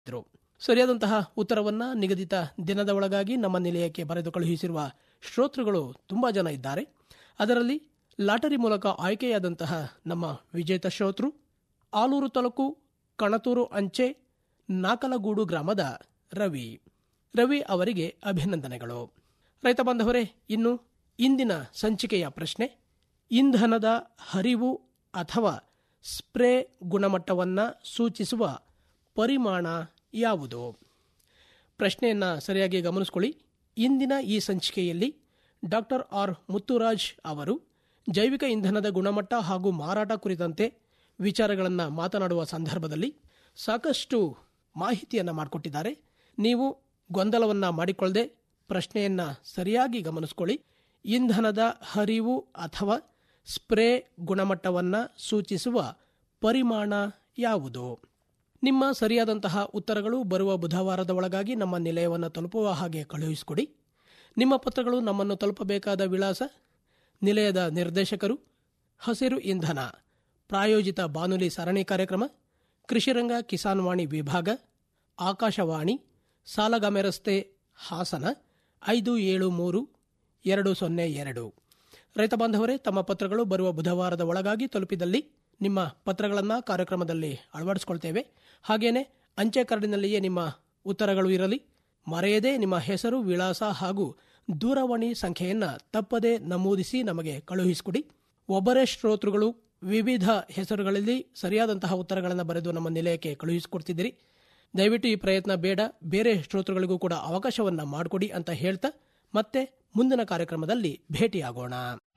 ಇದ್ರು ಸರಿಯಾದಂತಹ ಉತ್ತರವನ್ನ ನಿಗದಿತ ದಿನದ ಒಳಗಾಗಿ ನಮ್ಮ ನಿಲಯಕ್ಕೆ ಬರೆದು ಕಳುಹಿಸಿರುವ ಶ್ರೋತೃಗಳು ತುಂಬಾ ಜನ ಇದ್ದಾರೆ ಅದರಲ್ಲಿ ಲಾಟರಿ ಮೂಲಕ ಆಯ್ಕೆಯಾದಂತಹ ನಮ್ಮ ವಿಜೇತ ಶ್ರೋತೃ ಆಲೂರು ತಾಲೂಕು ಕಣತೂರು ಅಂಚೆ ನಾಕಲಗೂಡು ಗ್ರಾಮದ ರವಿ ರವಿ ಅವರಿಗೆ ಅಭಿನಂದನೆಗಳು ರೈತ ಬಾಂಧವರೇ ಇನ್ನು ಇಂದಿನ ಸಂಚಿಕೆಯ ಪ್ರಶ್ನೆ ಇಂಧನದ ಹರಿವು ಅಥವಾ ಸ್ಪ್ರೇ ಗುಣಮಟ್ಟವನ್ನು ಸೂಚಿಸುವ ಪರಿಮಾಣ ಯಾವುದು ಪ್ರಶ್ನೆಯನ್ನು ಸರಿಯಾಗಿ ಗಮನಿಸಿಕೊಳ್ಳಿ ಇಂದಿನ ಈ ಸಂಚಿಕೆಯಲ್ಲಿ ಡಾಕ್ಟರ್ ಆರ್ ಮುತ್ತುರಾಜ್ ಅವರು ಜೈವಿಕ ಇಂಧನದ ಗುಣಮಟ್ಟ ಹಾಗೂ ಮಾರಾಟ ಕುರಿತಂತೆ ವಿಚಾರಗಳನ್ನು ಮಾತನಾಡುವ ಸಂದರ್ಭದಲ್ಲಿ ಸಾಕಷ್ಟು ಮಾಹಿತಿಯನ್ನು ಮಾಡಿಕೊಟ್ಟಿದ್ದಾರೆ ನೀವು ಗೊಂದಲವನ್ನು ಮಾಡಿಕೊಳ್ಳದೆ ಪ್ರಶ್ನೆಯನ್ನು ಸರಿಯಾಗಿ ಗಮನಿಸಿಕೊಳ್ಳಿ ಇಂಧನದ ಹರಿವು ಅಥವಾ ಸ್ಪ್ರೇ ಗುಣಮಟ್ಟವನ್ನು ಸೂಚಿಸುವ ಪರಿಮಾಣ ಯಾವುದು ನಿಮ್ಮ ಸರಿಯಾದಂತಹ ಉತ್ತರಗಳು ಬರುವ ಬುಧವಾರದ ಒಳಗಾಗಿ ನಮ್ಮ ನಿಲಯವನ್ನು ತಲುಪುವ ಹಾಗೆ ಕಳುಹಿಸಿಕೊಡಿ ನಿಮ್ಮ ಪತ್ರಗಳು ನಮ್ಮನ್ನು ತಲುಪಬೇಕಾದ ವಿಳಾಸ ನಿಲಯದ ನಿರ್ದೇಶಕರು ಹಸಿರು ಇಂಧನ ಪ್ರಾಯೋಜಿತ ಬಾನುಲಿ ಸರಣಿ ಕಾರ್ಯಕ್ರಮ ಕೃಷಿರಂಗ ಕಿಸಾನ್ ವಾಣಿ ವಿಭಾಗ ಆಕಾಶವಾಣಿ ಸಾಲಗಾಮೆ ರಸ್ತೆ ಹಾಸನ ಐದು ಏಳು ಮೂರು ಎರಡು ಸೊನ್ನೆ ಎರಡು ರೈತ ಬಾಂಧವರೇ ತಮ್ಮ ಪತ್ರಗಳು ಬರುವ ಬುಧವಾರದ ಒಳಗಾಗಿ ತಲುಪಿದಲ್ಲಿ ನಿಮ್ಮ ಪತ್ರಗಳನ್ನು ಕಾರ್ಯಕ್ರಮದಲ್ಲಿ ಅಳವಡಿಸಿಕೊಳ್ತೇವೆ ಹಾಗೇನೆ ಅಂಚೆ ಕಾರ್ಡಿನಲ್ಲಿಯೇ ನಿಮ್ಮ ಉತ್ತರಗಳು ಇರಲಿ ಮರೆಯದೆ ನಿಮ್ಮ ಹೆಸರು ವಿಳಾಸ ಹಾಗೂ ದೂರವಾಣಿ ಸಂಖ್ಯೆಯನ್ನು ತಪ್ಪದೆ ನಮೂದಿಸಿ ನಮಗೆ ಕಳುಹಿಸಿಕೊಡಿ ಒಬ್ಬರೇ ಶ್ರೋತೃಗಳು ವಿವಿಧ ಹೆಸರುಗಳಲ್ಲಿ ಸರಿಯಾದಂತಹ ಉತ್ತರಗಳನ್ನು ಬರೆದು ನಮ್ಮ ನಿಲಯಕ್ಕೆ ಕಳುಹಿಸಿಕೊಡ್ತಿದ್ದೀರಿ ದಯವಿಟ್ಟು ಈ ಪ್ರಯತ್ನ ಬೇಡ ಬೇರೆ ಶ್ರೋತೃಗಳಿಗೂ ಕೂಡ ಅವಕಾಶವನ್ನ ಮಾಡಿಕೊಡಿ ಅಂತ ಹೇಳ್ತಾ ಮತ್ತೆ ಮುಂದಿನ ಕಾರ್ಯಕ್ರಮದಲ್ಲಿ ಭೇಟಿಯಾಗೋಣ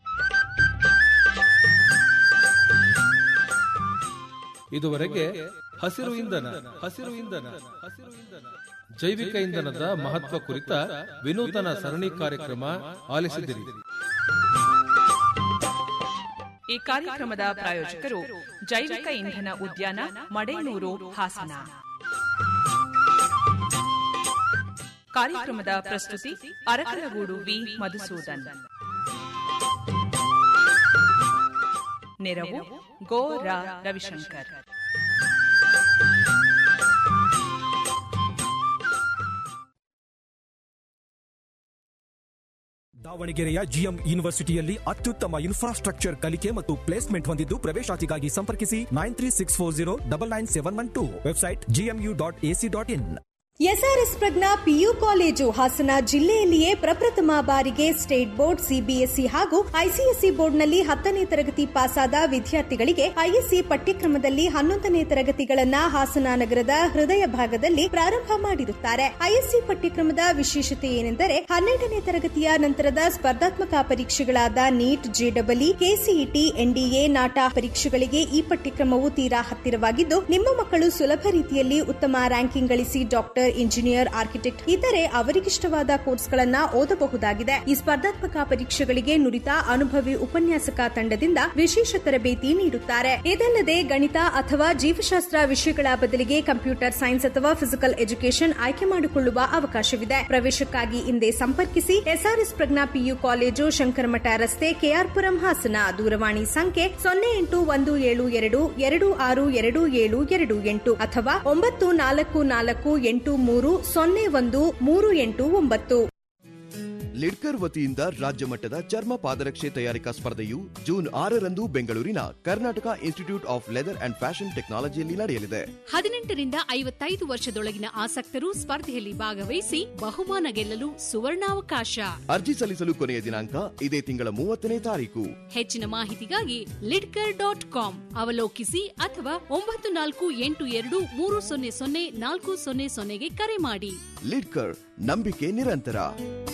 ಇದುವರೆಗೆ ಹಸಿರು ಇಂಧನ ಹಸಿರು ಇಂಧನ ಹಸಿರು ಇಂಧನ ಜೈವಿಕ ಇಂಧನದ ಮಹತ್ವ ಕುರಿತ ವಿನೂತನ ಸರಣಿ ಕಾರ್ಯಕ್ರಮ ಆಲಿಸಿದಿರಿ ಈ ಕಾರ್ಯಕ್ರಮದ ಪ್ರಾಯೋಜಕರು ಜೈವಿಕ ಇಂಧನ ಉದ್ಯಾನ ಮಡೇನೂರು ಹಾಸನ ಕಾರ್ಯಕ್ರಮದ ಪ್ರಸ್ತುತಿ ಅರಕಲಗೂಡು ವಿ ಮಧುಸೂದನ್ ನೆರವು ಗೋ ರಾ ರವಿಶಂಕರ್ ದಾವಣಗೆರೆಯ ಜಿಎಂ ಯೂನಿವರ್ಸಿಟಿಯಲ್ಲಿ ಅತ್ಯುತ್ತಮ ಇನ್ಫ್ರಾಸ್ಟ್ರಕ್ಚರ್ ಕಲಿಕೆ ಮತ್ತು ಪ್ಲೇಸ್ಮೆಂಟ್ ಹೊಂದಿದ್ದು ಪ್ರವೇಶಾತಿಗಾಗಿ ಸಂಪರ್ಕಿಸಿ nine three six four zero double nine seven one two website GMU dot AC dot in SRS Prajna PU college Hassan ಜಿಲ್ಲೆಯಲ್ಲಿಯೇ ಪ್ರಪ್ರಥಮ ಬಾರಿಗೆ ಸ್ಟೇಟ್ ಬೋರ್ಡ್ ಸಿಬಿಎಸ್ಇ ಹಾಗೂ ಐಸಿಎಸ್ಇ ಬೋರ್ಡ್ನಲ್ಲಿ ಹತ್ತನೇ ತರಗತಿ ಪಾಸಾದ ವಿದ್ಯಾರ್ಥಿಗಳಿಗೆ ಐಎಸ್ಸಿ ಪಠ್ಯಕ್ರಮದಲ್ಲಿ ಹನ್ನೊಂದನೇ ತರಗತಿಗಳನ್ನ ಹಾಸನ ನಗರದ ಹೃದಯ ಭಾಗದಲ್ಲಿ ಪ್ರಾರಂಭ ಮಾಡಿರುತ್ತಾರೆ ಐಎಸ್ಸಿ ಪಠ್ಯಕ್ರಮದ ವಿಶೇಷತೆ ಏನೆಂದರೆ ಹನ್ನೆರಡನೇ ತರಗತಿಯ ನಂತರದ ಸ್ಪರ್ಧಾತ್ಮಕ ಪರೀಕ್ಷೆಗಳಾದ ನೀಟ್ ಜೆಡಬ್ಲ್ಇ ಕೆಸಿಇಟಿ ಎನ್ಡಿಎ ನಾಟ ಪರೀಕ್ಷೆಗಳಿಗೆ ಈ ಪಠ್ಯಕ್ರಮವು ತೀರಾ ಹತ್ತಿರವಾಗಿದ್ದು ನಿಮ್ಮ ಮಕ್ಕಳು ಸುಲಭ ರೀತಿಯಲ್ಲಿ ಉತ್ತಮ ರ್ಯಾಂಕಿಂಗ್ ಗಳಿಸಿ ಡಾಕ್ಟರ್ ಇಂಜಿನಿಯರ್ ಆರ್ಕಿಟೆಕ್ಟ್ ಇತರೆ ಅವರಿಗಿಷ್ಟವಾದ ಕೋರ್ಸ್ಗಳನ್ನ ಓದಬಹುದಾಗಿದೆ ಈ ಸ್ಪರ್ಧಾತ್ಮಕ ಪರೀಕ್ಷೆಗಳಿಗೆ ನುರಿತ ಅನುಭವಿ ಉಪನ್ಯಾಸಕ ತಂಡದಿಂದ ವಿಶೇಷ ತರಬೇತಿ ನೀಡುತ್ತಾರೆ ಇದಲ್ಲದೆ ಗಣಿತ ಅಥವಾ ಜೀವಶಾಸ್ತ್ರ ವಿಷಯಗಳ ಬದಲಿಗೆ ಕಂಪ್ಯೂಟರ್ ಸೈನ್ಸ್ ಅಥವಾ ಫಿಸಿಕಲ್ ಎಜುಕೇಶನ್ ಆಯ್ಕೆ ಮಾಡಿಕೊಳ್ಳುವ ಅವಕಾಶವಿದೆ ಪ್ರವೇಶಕ್ಕಾಗಿ ಹಿಂದೆ ಸಂಪರ್ಕಿಸಿ SRS Prajna PU college Shankarmatha ರಸ್ತೆ ಕೆಆರ್ಪುರಂ ಹಾಸನ ದೂರವಾಣಿ ಸಂಖ್ಯೆ ಸೊನ್ನೆ ಎಂಟು ಒಂದು ಏಳು ಎರಡು ಎರಡು ಆರು ಎರಡು ಏಳು ಎರಡು ಎಂಟು ಅಥವಾ ಒಂಬತ್ತು ನಾಲ್ಕು ನಾಲ್ಕು ಎಂಟು ಮೂರು ಸೊನ್ನೆ ಒಂದು ಮೂರು ಎಂಟು ಒಂಬತ್ತು ಲಿಡ್ಕರ್ ವತಿಯಿಂದ ರಾಜ್ಯ ಮಟ್ಟದ ಚರ್ಮ ಪಾದರಕ್ಷೆ ತಯಾರಿಕಾ ಸ್ಪರ್ಧೆಯು ಜೂನ್ ಆರರಂದು ಬೆಂಗಳೂರಿನ Karnataka institute of leather and fashion ಟೆಕ್ನಾಲಜಿಯಲ್ಲಿ ನಡೆಯಲಿದೆ ಹದಿನೆಂಟರಿಂದ ಐವತ್ತೈದು ವರ್ಷದೊಳಗಿನ ಆಸಕ್ತರು ಸ್ಪರ್ಧೆಯಲ್ಲಿ ಭಾಗವಹಿಸಿ ಬಹುಮಾನ ಗೆಲ್ಲಲು ಸುವರ್ಣಾವಕಾಶ ಅರ್ಜಿ ಸಲ್ಲಿಸಲು ಕೊನೆಯ ದಿನಾಂಕ ಇದೇ ತಿಂಗಳ ಮೂವತ್ತನೇ ತಾರೀಕು ಹೆಚ್ಚಿನ ಮಾಹಿತಿಗಾಗಿ ಲಿಡ್ಕರ್ ಡಾಟ್ ಕಾಮ್ ಅವಲೋಕಿಸಿ ಅಥವಾ ಒಂಬತ್ತು ನಾಲ್ಕು ಎಂಟು ಎರಡು ಮೂರು ಸೊನ್ನೆ ಸೊನ್ನೆ ನಾಲ್ಕು ಸೊನ್ನೆ ಸೊನ್ನೆಗೆ ಕರೆ ಮಾಡಿ ಲಿಡ್ಕರ್ ನಂಬಿಕೆ ನಿರಂತರ